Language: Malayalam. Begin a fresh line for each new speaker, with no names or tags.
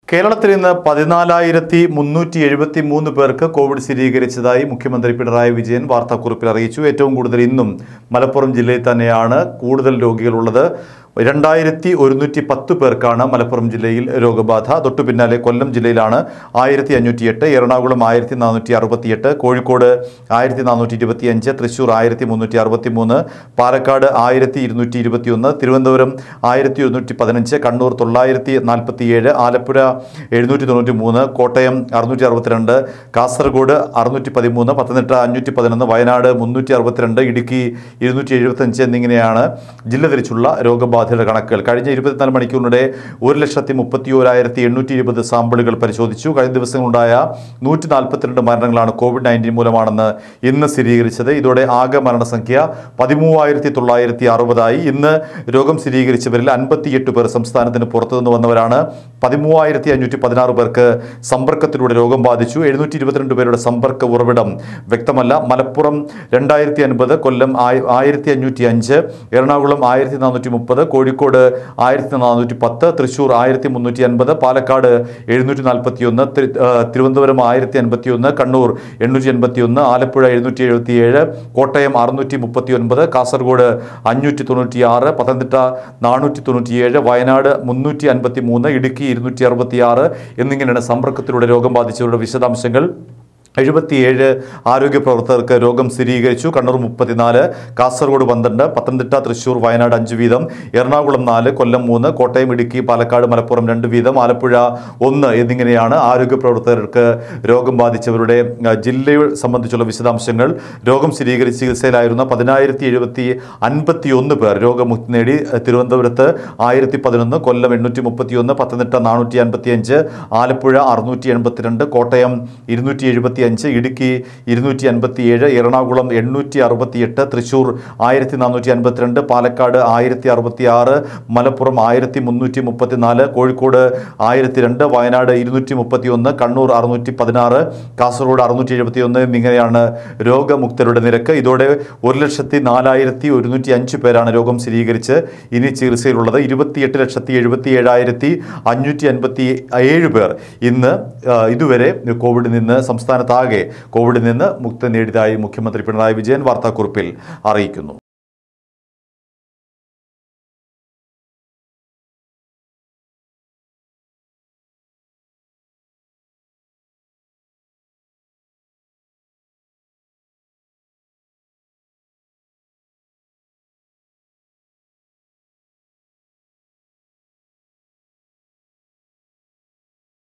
കേരളത്തിൽ ഇന്ന് പതിനാലായിരത്തി മുന്നൂറ്റി എഴുപത്തി മൂന്ന് പേർക്ക് കോവിഡ് സ്ഥിരീകരിച്ചതായി മുഖ്യമന്ത്രി പിണറായി വിജയൻ വാർത്താക്കുറിപ്പിൽ അറിയിച്ചു ഏറ്റവും കൂടുതൽ ഇന്നും മലപ്പുറം ജില്ലയിൽ തന്നെയാണ് കൂടുതൽ രോഗികളുള്ളത് രണ്ടായിരത്തി ഒരുന്നൂറ്റി പത്ത് പേർക്കാണ് മലപ്പുറം ജില്ലയിൽ രോഗബാധ തൊട്ടു പിന്നാലെ കൊല്ലം ജില്ലയിലാണ് ആയിരത്തി അഞ്ഞൂറ്റി എട്ട് എറണാകുളം ആയിരത്തി നാനൂറ്റി അറുപത്തിയെട്ട് കോഴിക്കോട് ആയിരത്തി നാനൂറ്റി ഇരുപത്തി അഞ്ച് തൃശ്ശൂർ ആയിരത്തി മുന്നൂറ്റി അറുപത്തി മൂന്ന് പാലക്കാട് ആയിരത്തി ഇരുന്നൂറ്റി ഇരുപത്തി ഒന്ന് തിരുവനന്തപുരം ആയിരത്തി ഒരുന്നൂറ്റി പതിനഞ്ച് കണ്ണൂർ തൊള്ളായിരത്തി നാൽപ്പത്തി ഏഴ് ആലപ്പുഴ എഴുന്നൂറ്റി തൊണ്ണൂറ്റി മൂന്ന് കോട്ടയം അറുന്നൂറ്റി അറുപത്തിരണ്ട് കാസർഗോഡ് അറുന്നൂറ്റി പതിമൂന്ന് പത്തനംതിട്ട അഞ്ഞൂറ്റി പതിനൊന്ന് വയനാട് മുന്നൂറ്റി അറുപത്തിരണ്ട് ഇടുക്കി ഇരുന്നൂറ്റി എഴുപത്തഞ്ച് എന്നിങ്ങനെയാണ് ജില്ല തിരിച്ചുള്ള രോഗബാധിതരുടെ കണക്കുകൾ കഴിഞ്ഞ ഇരുപത്തിനാല് മണിക്കൂറിനിടെ ഒരു ലക്ഷത്തി മുപ്പത്തി ഓരായിരത്തി എണ്ണൂറ്റി ഇരുപത് സാമ്പിളുകൾ പരിശോധിച്ചു കഴിഞ്ഞ ദിവസങ്ങളുണ്ടായ നൂറ്റി നാൽപ്പത്തിരണ്ട് മരണങ്ങളാണ് കോവിഡ് നയൻറ്റീൻ മൂലമാണെന്ന് ഇന്ന് സ്ഥിരീകരിച്ചത് ഇതോടെ ആകെ മരണസംഖ്യ പതിമൂവായിരത്തി തൊള്ളായിരത്തി അറുപതായി ഇന്ന് രോഗം സ്ഥിരീകരിച്ചവരിൽ അൻപത്തിയെട്ട് പേർ സംസ്ഥാനത്തിന് പുറത്തുനിന്ന് വന്നവരാണ് പതിമൂവായിരത്തി അഞ്ഞൂറ്റി പതിനാറ് പേർക്ക് സമ്പർക്കത്തിലൂടെ രോഗം ബാധിച്ചു എഴുന്നൂറ്റി ഇരുപത്തിരണ്ട് പേരുടെ സമ്പർക്ക ഉറവിടം വ്യക്തമല്ല മലപ്പുറം രണ്ടായിരത്തി അൻപത് കൊല്ലം ആയി- ആയിരത്തി അഞ്ഞൂറ്റി അഞ്ച് എറണാകുളം ആയിരത്തി നാനൂറ്റി മുപ്പത് കോഴിക്കോട് ആയിരത്തി നാനൂറ്റി പത്ത് തൃശ്ശൂർ ആയിരത്തി മുന്നൂറ്റി അൻപത് പാലക്കാട് എഴുന്നൂറ്റി നാൽപ്പത്തി ഒന്ന് തിരുവനന്തപുരം ആയിരത്തി അൻപത്തി ഒന്ന് കണ്ണൂർ എണ്ണൂറ്റി എൺപത്തി ഒന്ന് ആലപ്പുഴ എഴുന്നൂറ്റി എഴുപത്തി ഏഴ് കോട്ടയം അറുന്നൂറ്റി മുപ്പത്തി ഒൻപത് കാസർഗോഡ് അഞ്ഞൂറ്റി തൊണ്ണൂറ്റി ആറ് പത്തനംതിട്ട നാനൂറ്റി തൊണ്ണൂറ്റിയേഴ് വയനാട് മുന്നൂറ്റി അൻപത്തി മൂന്ന് ഇടുക്കി ഇരുന്നൂറ്റി അറുപത്തി ആറ് എന്നിങ്ങനെയാണ് സമ്പർക്കത്തിലൂടെ രോഗം ബാധിച്ചവരുടെ വിശദാംശങ്ങൾ എഴുപത്തിയേഴ് ആരോഗ്യ പ്രവർത്തകർക്ക് രോഗം സ്ഥിരീകരിച്ചു കണ്ണൂർ മുപ്പത്തിനാല് കാസർഗോഡ് പന്ത്രണ്ട് പത്തനംതിട്ട തൃശൂർ വയനാട് അഞ്ച് വീതം എറണാകുളം നാല് കൊല്ലം മൂന്ന് കോട്ടയം ഇടുക്കി പാലക്കാട് മലപ്പുറം രണ്ട് വീതം ആലപ്പുഴ ഒന്ന് എന്നിങ്ങനെയാണ് ആരോഗ്യ പ്രവർത്തകർക്ക് രോഗം ബാധിച്ചവരുടെ ആ, ജില്ലയെ സംബന്ധിച്ചുള്ള വിശദാംശങ്ങൾ രോഗം സ്ഥിരീകരിച്ച് ചികിത്സയിലായിരുന്ന പതിനായിരത്തി എഴുപത്തി അൻപത്തി ഒന്ന് പേർ രോഗമുക്തി നേടി തിരുവനന്തപുരത്ത് ആയിരത്തി പതിനൊന്ന് കൊല്ലം എണ്ണൂറ്റി മുപ്പത്തി ഒന്ന് പത്തനംതിട്ട നാനൂറ്റി അൻപത്തി അഞ്ച് ആലപ്പുഴ അറുന്നൂറ്റി എൺപത്തിരണ്ട് കോട്ടയം ഇരുന്നൂറ്റി എഴുപത്തി അഞ്ച് ഇടുക്കി ഇരുന്നൂറ്റി അൻപത്തി ഏഴ് എറണാകുളം എണ്ണൂറ്റി അറുപത്തിയെട്ട് തൃശ്ശൂർ ആയിരത്തി നാനൂറ്റി അൻപത്തിരണ്ട് പാലക്കാട് ആയിരത്തി അറുപത്തി ആറ് മലപ്പുറം ആയിരത്തി മുന്നൂറ്റി മുപ്പത്തിനാല് കോഴിക്കോട് ആയിരത്തി രണ്ട് വയനാട് ഇരുന്നൂറ്റി മുപ്പത്തി ഒന്ന് കണ്ണൂർ അറുന്നൂറ്റി പതിനാറ് കാസർഗോഡ് അറുന്നൂറ്റി എഴുപത്തി ഒന്ന് എന്നിങ്ങനെയാണ് രോഗമുക്തരുടെ നിരക്ക് ഇതോടെ ഒരു ലക്ഷത്തി നാലായിരത്തി ഒരുന്നൂറ്റി അഞ്ച് പേരാണ് രോഗം സ്ഥിരീകരിച്ച് ഇനി ചികിത്സയിലുള്ളത് ഇരുപത്തിയെട്ട് ലക്ഷത്തി എഴുപത്തി ഏഴായിരത്തി അഞ്ഞൂറ്റി അൻപത്തി ഏഴ് പേർ ഇന്ന് ആ, ഇതുവരെ കോവിഡിൽ നിന്ന് സംസ്ഥാനത്താകെ കോവിഡിൽ നിന്ന് മുക്തി നേടിയതായി മുഖ്യമന്ത്രി പിണറായി വിജയൻ വാർത്താക്കുറിപ്പിൽ അറിയിക്കുന്നു